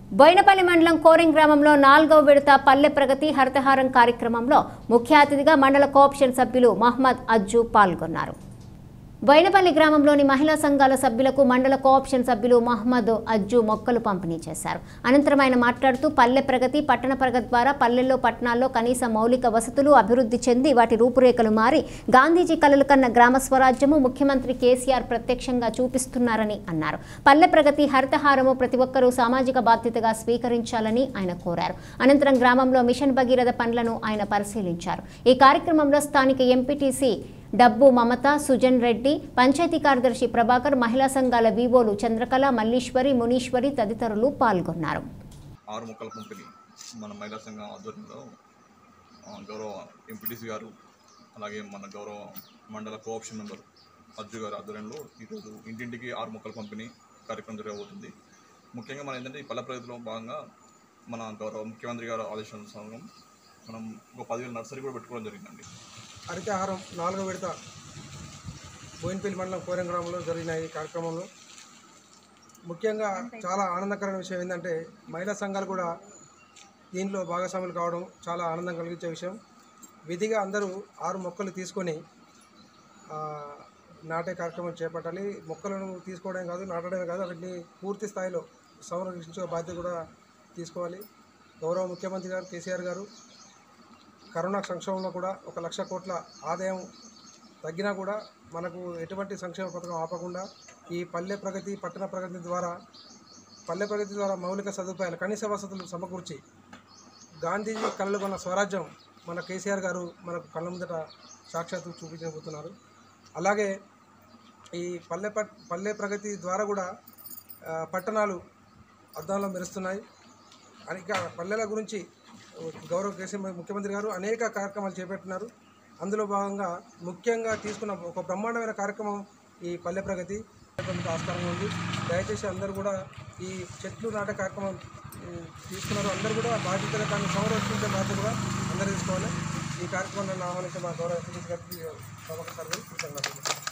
బోయినపల్లి మండలం కోరింగ్ గ్రామంలో నాలుగవ విడత పల్లె ప్రగతి హరితహారం కార్యక్రమంలో ముఖ్య అతిథిగా మండల కోఆప్షన్ సభ్యులు మహమ్మద్ అజ్జు పాల్గొన్నారు బోయినపల్లి గ్రామంలోని మహిళా సంఘాల సభ్యులకు మండల కోఆప్షన్ సభ్యులు మహమ్మద్ అజ్జు మొక్కలు పంపిణీ చేశారు అనంతరం ఆయన మాట్లాడుతూ పల్లె ప్రగతి పట్టణ ప్రగతి ద్వారా పల్లెల్లో పట్టణాల్లో కనీస మౌలిక వసతులు అభివృద్ధి చెంది వాటి రూపురేఖలు మారి గాంధీజీ కలలు కన్న గ్రామ స్వరాజ్యము ముఖ్యమంత్రి కేసీఆర్ ప్రత్యక్షంగా చూపిస్తున్నారని అన్నారు పల్లె ప్రగతి హరితహారము ప్రతి ఒక్కరూ సామాజిక బాధ్యతగా స్వీకరించాలని ఆయన కోరారు అనంతరం గ్రామంలో మిషన్ భగీరథ పనులను ఆయన పరిశీలించారు ఈ కార్యక్రమంలో స్థానిక ఎంపీటీసీ డబ్బు మమత సుజన్ రెడ్డి పంచాయతీ కార్యదర్శి ప్రభాకర్ మహిళా సంఘాల వివోలు చంద్రకళ మల్లీశ్వరి మునీశ్వరి తదితరులు పాల్గొన్నారు ఆరు మొక్కల పంపిణీ మన మహిళా సంఘం ఆధ్వర్యంలో ఆ, గౌరవ ఎంపీటీసీ గారు అలాగే మన గౌరవ మండల కోఆప్షన్ మెంబర్ అర్జు గారి ఆధ్వర్యంలో ఈరోజు ఇంటింటికి ఆరు మొక్కల పంపిణీ కార్యక్రమం జరగబోతుంది ముఖ్యంగా మన ఏంటంటే ఈ పల్లె ప్రగతిలో భాగంగా మన గౌరవ ముఖ్యమంత్రి గారు ఆదేశానుసారం మనం ఒక పదివేల నర్సరీ కూడా పెట్టుకోవడం జరిగిందండి హరితహారం నాలుగో విడత బోయినపల్లి మండలం కోరం గ్రామంలో జరిగిన ఈ కార్యక్రమంలో ముఖ్యంగా చాలా ఆనందకరమైన విషయం ఏంటంటే మహిళా సంఘాలు కూడా దీంట్లో భాగస్వాములు కావడం చాలా ఆనందం కలిగించే విషయం విధిగా అందరూ ఆరు మొక్కలు తీసుకొని ఆ, నాటే కార్యక్రమం చేపట్టాలి మొక్కలను తీసుకోవడమే కాదు నాటడమే కాదు వాటిని పూర్తి స్థాయిలో సంరక్షించే బాధ్యత కూడా తీసుకోవాలి గౌరవ ముఖ్యమంత్రి గారు కేసీఆర్ గారు కరోనా సంక్షేమంలో కూడా ఒక లక్ష కోట్ల ఆదాయం తగ్గినా కూడా మనకు ఎటువంటి సంక్షేమ పథకం ఆపకుండా ఈ పల్లె ప్రగతి పట్టణ ప్రగతి ద్వారా పల్లె ప్రగతి ద్వారా మౌలిక సదుపాయాలు కనీస వసతులు సమకూర్చి గాంధీజీ కళ్ళు కొన్న స్వరాజ్యం మన కేసీఆర్ గారు మనకు కళ్ళ ముందట సాక్షాత్తు చూపించబోతున్నారు అలాగే ఈ పల్లె పట్ పల్లె ప్రగతి ద్వారా కూడా ఆ, పట్టణాలు అద్దంలో మెరుస్తున్నాయి అనేక పల్లెల గురించి గౌరవ కేసీఆర్ ముఖ్యమంత్రి గారు అనేక కార్యక్రమాలు చేపట్టినారు అందులో భాగంగా ముఖ్యంగా తీసుకున్న ఒక బ్రహ్మాండమైన కార్యక్రమం ఈ పల్లె ప్రగతి కొంత ఆస్కారంగా ఉంది దయచేసి అందరూ కూడా ఈ చెట్లు నాటే కార్యక్రమం ఉమ్, తీసుకున్నారు అందరూ కూడా బాధ్యతగా దాన్ని సంరక్షించే బాధ్యత కూడా అందరూ తీసుకోవాలి ఈ కార్యక్రమాన్ని ఆహ్వానించిన మా గౌరవ ఎంపీ గారికి ప్రభాకర్ సార్ గారు కృతజ్ఞతలు